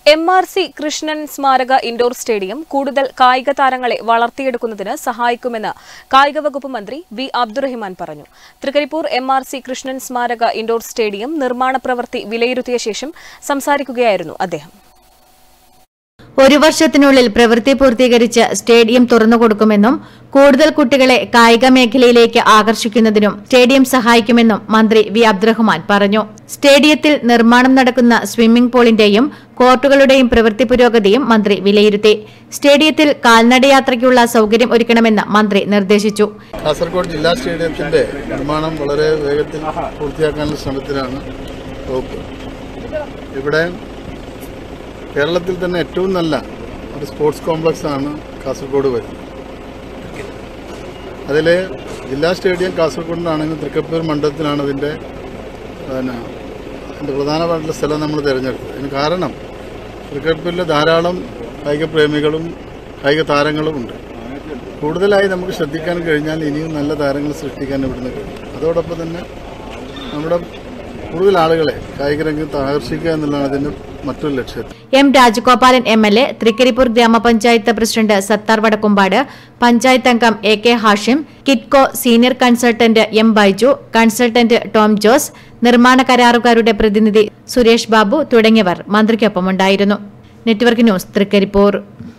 M R C Krishnan സ്മാരക indoor stadium കൂടുതൽ കായിക താരങ്ങളെ വളർത്തിയെടുക്കുന്നതിന് സഹായിക്കുമെന്ന് കായിക വകുപ്പ് മന്ത്രി വി അബ്ദുറഹിമാൻ പറഞ്ഞു Thrikaripur M R C Krishnan സ്മാരക ഇൻഡോർ സ്റ്റേഡിയം നിർമ്മാണ പ്രവൃത്തി വിലയിരുത്തിയ ശേഷം സംസാരിക്കുകയായിരുന്നു അദ്ദേഹം ഒരു വർഷത്തിനുള്ളിൽ പ്രവൃത്തി പൂർത്തീകരിച്ച് സ്റ്റേഡിയം തുറന്നുകൊടുക്കുമെന്നും കൂടുതൽ കുട്ടികളെ കായിക മേഖലയിലേക്ക് ആകർഷിക്കുന്നതിനും സ്റ്റേഡിയം സഹായിക്കുമെന്നും മന്ത്രി വി അബ്ദുറഹ്മാൻ പറഞ്ഞു സ്റ്റേഡിയത്തിൽ നിർമ്മാണം നടക്കുന്ന സ്വിമ്മിംഗ് പൂളിന്റെയും കോർട്ടുകളുടെയും പ്രവൃത്തി പുരോഗതിയും മന്ത്രി വിലയിരുത്തി സ്റ്റേഡിയത്തിൽ കാൽനടയാത്രയ്ക്കുള്ള സൌകര്യം ഒരുക്കണമെന്ന് മന്ത്രി നിർദ്ദേശിച്ചു കാസർഗോഡ് ജില്ലാ സ്റ്റേഡിയത്തിന്റെ നിർമ്മാണം വളരെ വേഗത്തിൽ പൂർത്തിയാക്കാനുള്ള ശ്രമത്തിലാണ് വകുപ്പ് ഇവിടെ കേരളത്തിൽ തന്നെ ഏറ്റവും നല്ല ഒരു സ്പോർട്സ് കോംപ്ലക്സ് ആണ് കാസർഗോഡ് വരുന്നത് അതിൽ ജില്ലാ സ്റ്റേഡിയം കാസർഗോഡിലാണെങ്കിൽ തൃക്കപ്പൂർ മണ്ഡലത്തിലാണ് ഇതിൻ്റെ പിന്നെ അതിൻ്റെ പ്രധാനമായിട്ടുള്ള സ്ഥലം നമ്മൾ തിരഞ്ഞെടുത്തത് അതിന് കാരണം തൃക്കപ്പൂരിൽ ധാരാളം കായിക പ്രേമികളും കായിക താരങ്ങളും ഉണ്ട് കൂടുതലായി നമുക്ക് ശ്രദ്ധിക്കാൻ കഴിഞ്ഞാൽ ഇനിയും നല്ല താരങ്ങൾ സൃഷ്ടിക്കാൻ ഇവിടുന്ന് കഴിയും അതോടൊപ്പം തന്നെ നമ്മുടെ കൂടുതൽ ആളുകളെ കായിക രംഗത്ത് ആകർഷിക്കുക എന്നുള്ളതാണ് ഇതിൻ്റെ മറ്റൊരു ലക്ഷ്യം M Rajagopalan M L A Thrikaripur ഗ്രാമപഞ്ചായത്ത് പ്രസിഡന്റ് സത്താർ വടക്കുംപാട് പഞ്ചായത്ത് അംഗം A K Hashim Kitco senior consultant M Baiju consultant Tom Jose നിർമ്മാണ കരാറുകാരുടെ പ്രതിനിധി സുരേഷ് ബാബു തുടങ്ങിയവർ മന്ത്രിക്കൊപ്പമുണ്ടായിരുന്നു നെറ്റ്വർക്ക് ന്യൂസ് തൃക്കരിപ്പൂർ